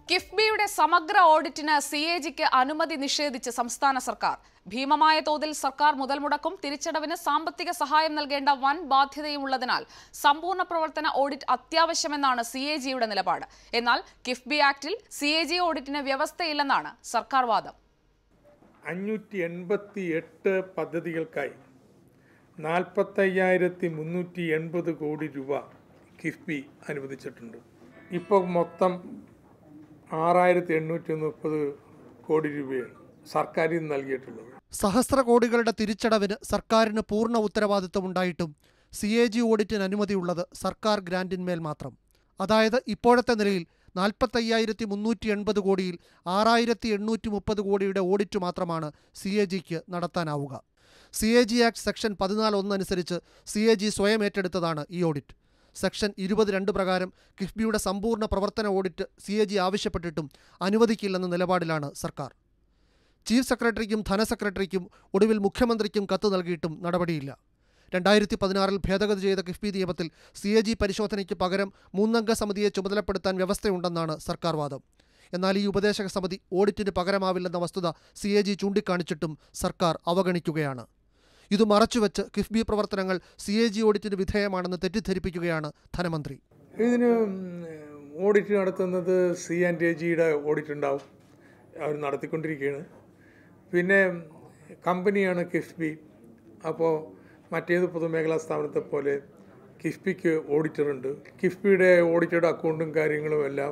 കിഫ്ബിയുടെ സമഗ്ര ഓഡിറ്റിന് C A ജിക്ക് അനുമതി നിഷേധിച്ച് സംസ്ഥാന സർക്കാർ ഭീമമായ തോതിൽ സർക്കാർ മുതൽ മുടക്കും തിരിച്ചടവിന് സാമ്പത്തിക സഹായം നൽകേണ്ട വൻ ബാധ്യതയും ഉള്ളതിനാൽ സമ്പൂർണ്ണ പ്രവർത്തന ഓഡിറ്റ് അത്യാവശ്യമെന്നാണ് സി എ ജിയുടെ നിലപാട് എന്നാൽ കിഫ്ബി ആക്ടിൽ സി എ ജി ഓഡിറ്റിന് വ്യവസ്ഥയില്ലെന്നാണ് സർക്കാർ വാദം അഞ്ഞൂറ്റി എൺപത്തി എട്ട് പദ്ധതികൾക്കായി നാൽപ്പത്തയ്യായിരത്തി മുന്നൂറ്റി എൺപത് കോടി രൂപ കിഫ്ബി അനുവദിച്ചിട്ടുണ്ട് ഇപ്പോൾ മൊത്തം ആറായിരത്തി എണ്ണൂറ്റി മുപ്പത് കോടി രൂപയാണ് സർക്കാരിൽ നിന്ന് നൽകിയിട്ടുള്ളത് സഹസ്ര കോടികളുടെ തിരിച്ചടവിന് സർക്കാരിന് പൂർണ്ണ ഉത്തരവാദിത്തമുണ്ടായിട്ടും സി എ ജി ഓഡിറ്റിന് അനുമതിയുള്ളത് സർക്കാർ ഗ്രാന്റിന്മേൽ മാത്രം അതായത് ഇപ്പോഴത്തെ നിലയിൽ നാൽപ്പത്തയ്യായിരത്തി മുന്നൂറ്റി എൺപത് കോടിയിൽ ആറായിരത്തി എണ്ണൂറ്റി മുപ്പത് കോടിയുടെ ഓഡിറ്റ് മാത്രമാണ് സി എ ജിക്ക് നടത്താനാവുക C A G act section പതിനാല് ഒന്നനുസരിച്ച് സി എ ജി സ്വയം ഏറ്റെടുത്തതാണ് ഈ ഓഡിറ്റ് സെക്ഷൻ ഇരുപത് രണ്ട് പ്രകാരം കിഫ്ബിയുടെ സമ്പൂർണ്ണ പ്രവർത്തന ഓഡിറ്റ് സി എ ജി ആവശ്യപ്പെട്ടിട്ടും അനുവദിക്കില്ലെന്ന നിലപാടിലാണ് സർക്കാർ ചീഫ് സെക്രട്ടറിക്കും ധനസെക്രട്ടറിക്കും ഒടുവിൽ മുഖ്യമന്ത്രിക്കും കത്ത് നൽകിയിട്ടും നടപടിയില്ല രണ്ടായിരത്തി പതിനാറിൽ ഭേദഗതി ചെയ്ത കിഫ്ബി നിയമത്തിൽ സി എ ജി പരിശോധനയ്ക്ക് പകരം മൂന്നംഗ സമിതിയെ ചുമതലപ്പെടുത്താൻ വ്യവസ്ഥയുണ്ടെന്നാണ് സർക്കാർ വാദം എന്നാൽ ഈ ഉപദേശക സമിതി ഓഡിറ്റിന് പകരമാവില്ലെന്ന വസ്തുത സി എ ജി ചൂണ്ടിക്കാണിച്ചിട്ടും സർക്കാർ അവഗണിക്കുകയാണ് ഇത് മറച്ചുവെച്ച് കിഫ്ബി പ്രവർത്തനങ്ങൾ സി എ ജി ഓഡിറ്റിന് വിധേയമാണെന്ന് തെറ്റിദ്ധരിപ്പിക്കുകയാണ് ധനമന്ത്രി ഇതിന് ഓഡിറ്റ് നടത്തുന്നത് സി ആൻഡ് എ ജിയുടെ ഓഡിറ്റ് ഉണ്ടാവും അവർ നടത്തിക്കൊണ്ടിരിക്കുകയാണ് പിന്നെ കമ്പനിയാണ് കിഫ്ബി അപ്പോൾ മറ്റേത് പൊതുമേഖലാ സ്ഥാപനത്തെ പോലെ കിഫ്ബിക്ക് ഓഡിറ്ററുണ്ട് കിഫ്ബിയുടെ ഓഡിറ്റഡ് അക്കൗണ്ടും കാര്യങ്ങളും എല്ലാം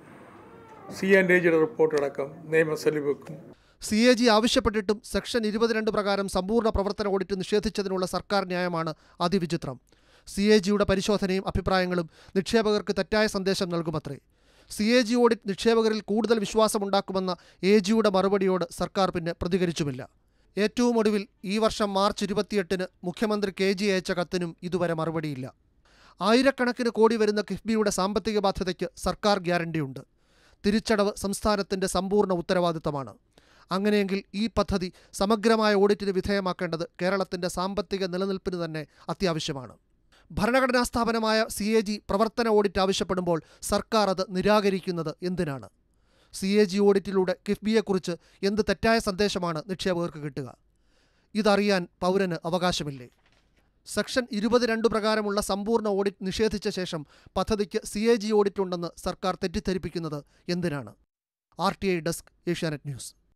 സി ആൻഡ് എ ജിയുടെ റിപ്പോർട്ട് അടക്കം നിയമസഭയിൽ വെക്കും സി എ ജി ആവശ്യപ്പെട്ടിട്ടും സെക്ഷൻ ഇരുപത്തിരണ്ട് പ്രകാരം സമ്പൂർണ്ണ പ്രവർത്തന ഓഡിറ്റ് നിഷേധിച്ചതിനുള്ള സർക്കാർ ന്യായമാണ് അതിവിചിത്രം സി എ ജിയുടെ പരിശോധനയും അഭിപ്രായങ്ങളും നിക്ഷേപകർക്ക് തെറ്റായ സന്ദേശം നൽകുമത്രേ സി എ ജി ഓഡിറ്റ് നിക്ഷേപകരിൽ കൂടുതൽ വിശ്വാസമുണ്ടാക്കുമെന്ന എ ജിയുടെ മറുപടിയോട് സർക്കാർ പിന്നെ പ്രതികരിച്ചുമില്ല ഏറ്റവും ഒടുവിൽ ഈ വർഷം മാർച്ച് ഇരുപത്തിയെട്ടിന് മുഖ്യമന്ത്രി കെ ജി അയച്ച കത്തിനും ഇതുവരെ മറുപടിയില്ല ആയിരക്കണക്കിന് കോടി വരുന്ന കിഫ്ബിയുടെ സാമ്പത്തിക ബാധ്യതയ്ക്ക് സർക്കാർ ഗ്യാരണ്ടിയുണ്ട് തിരിച്ചടവ് സംസ്ഥാനത്തിൻ്റെ സമ്പൂർണ്ണ ഉത്തരവാദിത്തമാണ് അങ്ങനെയെങ്കിൽ ഈ പദ്ധതി സമഗ്രമായ ഓഡിറ്റിന് വിധേയമാക്കേണ്ടത് കേരളത്തിൻ്റെ സാമ്പത്തിക നിലനിൽപ്പിന് തന്നെ അത്യാവശ്യമാണ് ഭരണഘടനാ സ്ഥാപനമായ സി എ ജി പ്രവർത്തന ഓഡിറ്റ് ആവശ്യപ്പെടുമ്പോൾ സർക്കാർ അത് നിരാകരിക്കുന്നത് എന്തിനാണ് സി എ ജി ഓഡിറ്റിലൂടെ കിഫ്ബിയെക്കുറിച്ച് എന്ത് തെറ്റായ സന്ദേശമാണ് നിക്ഷേപകർക്ക് കിട്ടുക ഇതറിയാൻ പൗരന് അവകാശമില്ലേ സെക്ഷൻ ഇരുപത് രണ്ട് പ്രകാരമുള്ള സമ്പൂർണ്ണ ഓഡിറ്റ് നിഷേധിച്ച ശേഷം പദ്ധതിക്ക് സി എ ജി ഓഡിറ്റ് ഉണ്ടെന്ന് സർക്കാർ തെറ്റിദ്ധരിപ്പിക്കുന്നത് എന്തിനാണ് R T I desk Asianet news